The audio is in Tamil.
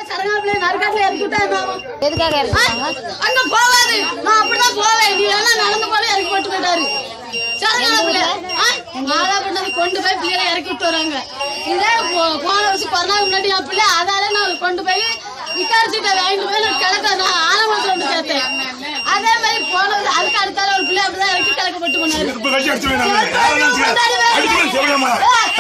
சரகாப்பிள்ளை நறுக்காட்டுல இறக்கி விட்டாங்க எதுக்காக இறக்குறாங்க அங்க போகாது நான் அப்படிதான் போவேன் நீ எல்லாம் நடந்து போல இறக்கி போட்டு போயிட்டாரு சரகாப்பிள்ளை மாதா பண்ணது கொண்டு போய் பிள்ளைகளை இறக்கி விட்டு வராங்க இதே போ- போன வருஷம் கொரோனா முன்னாடி என் பிள்ளை அதால நான் கொண்டு போய் விசாரிச்சுட்ட வாங்கிட்டு போய் நான் கிழக்க நான் ஆலமரத்துல கொண்டு சேர்த்தேன் அதே மாதிரி போன வருஷம் அதுக்கு அடுத்தால ஒரு பிள்ளை அப்படிதான் இறக்கி கிழக்க போட்டு போனாரு இப்ப கட்சி அடிச்சு வேணாம். யாரை நினைச்சுக்க? அடிச்சுக்கன்னு சொல்லலாமா?